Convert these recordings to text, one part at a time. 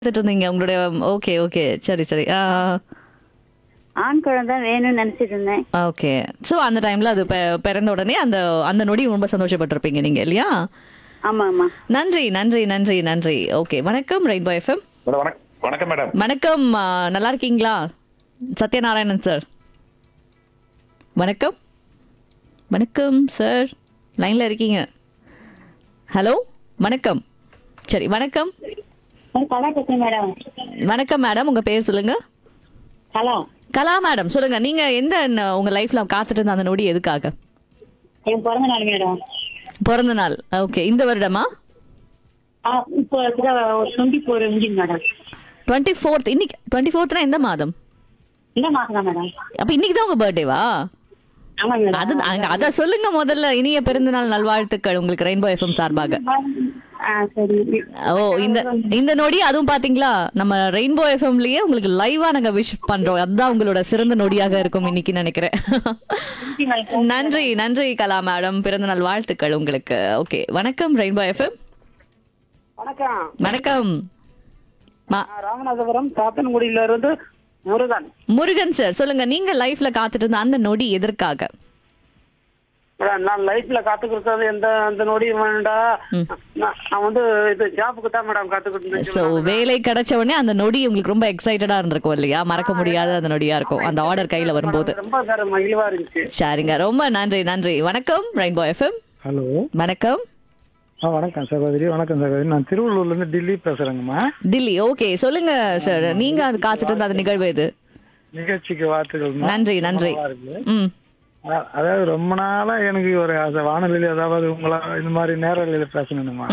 பார்த்துட்டு இருந்தீங்க உங்களுடைய ஓகே ஓகே சரி சரி ஆண் குழந்தை வேணும்னு நினைச்சிட்டு இருந்தேன் ஓகே ஸோ அந்த டைம்ல அது பெ- பிறந்த உடனே அந்த அந்த நொடி ரொம்ப சந்தோஷப்பட்டிருப்பீங்க நீங்க இல்லையா ஆமா ஆமா நன்றி நன்றி நன்றி நன்றி ஓகே வணக்கம் ரெயின்போ எஃப்எம் மேடம் வணக்கம் வணக்கம் மேடம் வணக்கம் ஆ, நல்லா இருக்கீங்களா சத்யநாராயணன் சார் வணக்கம் வணக்கம் சார் லைன்ல இருக்கீங்க ஹலோ வணக்கம் சரி வணக்கம் கலா பேசுறேன் மேடம் வணக்கம் மேடம் உங்க பேர் சொல்லுங்க ஹலோ கலா மேடம் சொல்லுங்க நீங்க எந்த ந- உங்க லைஃப்ல காத்துட்டு இருந்த அந்த நொடி எதுக்காக என் பிறந்த நாள் மேடம் பிறந்த நாள் ஓகே இந்த வருடமா ஆ, இப்போ டுவெண்ட்டி ஃபோர் முடியும் மேடம் டுவெண்ட்டி ஃபோர்த் இன்னைக்கு டுவெண்ட்டி ஃபோர்த்னா எந்த மாதம் இந்த மாசம் தான் மேடம் அப்ப இன்னைக்கு தான் உங்க பர்த்டேவா ஆமா மேடம் அது அங்க- அத சொல்லுங்க முதல்ல இனிய பிறந்தநாள் நல்வாழ்த்துக்கள் உங்களுக்கு ரெயின்போ எஃப்எம் சார்பாக ஆ சரி ஓ இந்த இந்த நொடி அதுவும் பாத்தீங்களா நம்ம ரெயின்போ எஃப்எம்லயே உங்களுக்கு லைவா நாங்க விஷ் பண்றோம் அதுதான் உங்களோட சிறந்த நொடியாக இருக்கும் இன்னைக்கு நினைக்கிறேன் நன்றி நன்றி கலா மேடம் பிறந்தநாள் வாழ்த்துக்கள் உங்களுக்கு ஓகே வணக்கம் ரெயின்போ எஃப்எம் வணக்கம் வணக்கம் மா- நான் ராமநாதபுரம் சாத்தன்குடியில இருந்து முருகன் முருகன் சார் சொல்லுங்க நீங்க லைஃப்ல காத்துட்டு இருந்த அந்த நொடி எதற்காக மேடம், நான் லைஃப்ல காத்துக்கிட்டு எந்த அந்த நொடியும் வேண்டாம் நான் நான் வந்து இது ஜாபுக்கு தான் மேடம் காத்துக்கிட்டு சோ இருந்தேன் வேலை கிடைச்ச உடனே அந்த நொடி உங்களுக்கு ரொம்ப எக்ஸைட்டடா இருந்திருக்கும் இல்லையா மறக்க முடியாத அந்த நொடியா இருக்கும் அந்த ஆர்டர் கையில வரும்போது ரொம்ப சார் மகிழ்வா இருந்துச்சு சரிங்க ரொம்ப நன்றி நன்றி வணக்கம் ரெயின்போ எஃப்எம் ஹலோ வணக்கம் ஆ வணக்கம் சகோதரி வணக்கம் சகோதரி நான் திருவள்ளூர்ல இருந்து டெல்லி பேசுறேங்கம்மா டில்லி ஓகே சொல்லுங்க சார் நீங்க அது காத்துட்டு இருந்த அந்த நிகழ்வு இது நிகழ்ச்சிக்கு வாழ்த்துக்கள்மா நன்றி நன்றி நல்லா இருக்கு. ம் அ- அதாவது ரொம்ப நாளா எனக்கு ஒரு அந்த வானொலியில் அதாவது உங்களா இந்த மாதிரி நேரலையில பேசணுமா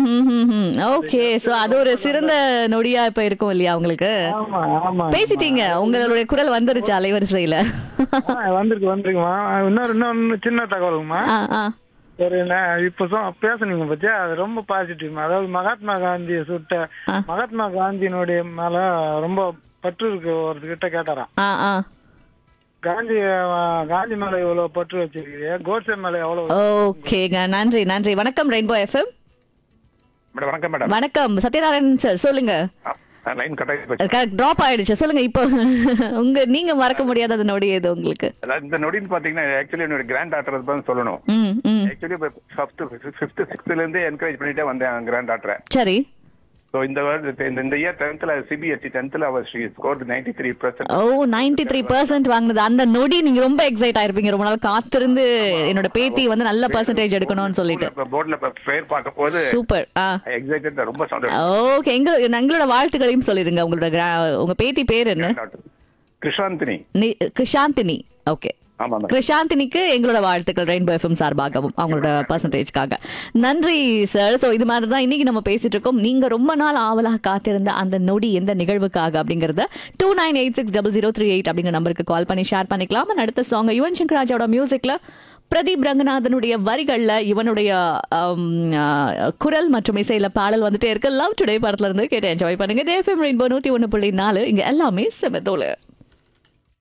ஓகே சோ அது ஒரு சிறந்த நொடியா இப்ப இருக்கும் இல்லையா உங்களுக்கு ஆமா ஆமா பேசிட்டீங்க உங்களுடைய குரல் வந்துருச்சு அலைவரிசையில ஆ, வந்திருக்கு வந்திருக்குமா இன்னொரு இன்னொன்னு சின்ன தகவலுங்கம்மா ஆ, ஆ. ஒரு நே- இப்ப சொ- பேசுனீங்க பத்தியா அது ரொம்ப பாசிட்டிவ் அதாவது மகாத்மா காந்தியை சுட்ட மகாத்மா காந்தியினுடைய மேல ரொம்ப பற்று இருக்கு ஒருத்தர்கிட்ட கேட்டாராம் ஆ, ஆ. காந்தி அஹ், காந்தி மேல இவ்வளவு பற்று வச்சிருக்கீங்க கோட்ஸே மேல எவ்வளவு ஓகேங்க நன்றி நன்றி வணக்கம் ரெயின்போ எஃப்எம் மேடம் வணக்கம் மேடம் வணக்கம் சத்யநாராயணன் சார் சொல்லுங்க லைன் கட் ஆகி போச்சு டிராப் ஆயிடுச்சு சொல்லுங்க இப்போ உங்க நீங்க மறக்க முடியாத அந்த நொடி எது உங்களுக்கு அதாவது இந்த நொடின்னு பாத்தீங்கன்னா ஆக்சுவலி என்னோட கிராண்ட் டாக்டர் தான் சொல்லணும் ம் ம் ஆக்சுவலி ஃபர்ஸ்ட் ஃபிஃப்த் சிக்ஸ்த்ல இருந்து என்கரேஜ் பண்ணிட்டே வந்தேன் கிராண்ட் டாக்டரை சரி ஸோ இந்த வருட இந்த இந்த இயர் டென்த்ல சிபிஎஸ்சி டென்த்ல அவர் she score ninety three percent oh ninety three percent வாங்கினது அந்த நொடி நீங்க ரொம்ப எக்ஸைட் ஆயிருப்பீங்க ரொம்ப நாள் காத்திருந்து என்னோட பேத்தி வந்து நல்ல பர்சன்டேஜ் எடுக்கணும்னு சொல்லிட்டு போர்ட்ல பேர் பார்க்க போது சூப்பர் ஆ எக்ஸைட்டட் ரொம்ப சந்தோஷம் ஓகே எங்க எங்களோட வாழ்த்துக்களையும் சொல்லிடுங்க உங்களோட gra- உங்க பேத்தி பேர் என்ன கிருஷாந்தினி நி- கிருஷாந்தினி ஓகே ஆமா மேடம் கிருஷாந்தினிக்கு எங்களோட வாழ்த்துக்கள் ரெயின்போ எஃப்எம் சார்பாகவும் அவங்களோட பர்சன்டேஜ்க்காக நன்றி சார் ஸோ இது மாதிரி தான் இன்னைக்கு நம்ம பேசிட்டு இருக்கோம் நீங்க ரொம்ப நாள் ஆவலாக காத்திருந்த அந்த நொடி எந்த நிகழ்வுக்காக அப்படிங்கறத two nine eight six double zero three eight அப்படிங்கிற நம்பருக்கு கால் பண்ணி ஷேர் பண்ணிக்கலாம் And அடுத்த சாங் யுவன் சங்கர் ராஜாவோட மியூசிக்ல பிரதீப் ரங்கநாதனுடைய வரிகள்ல இவனுடைய ஆம், ஆ, குரல் மற்றும் இசையில பாடல் வந்துட்டே இருக்கு லவ் டுடே படத்துல இருந்து கேட்டு என்ஜாய் பண்ணுங்க தேஃபம் ரெயின்போ நூத்தி ஒண்ணு புள்ளி நாலு இங்க எல்லாமே செமத்தோல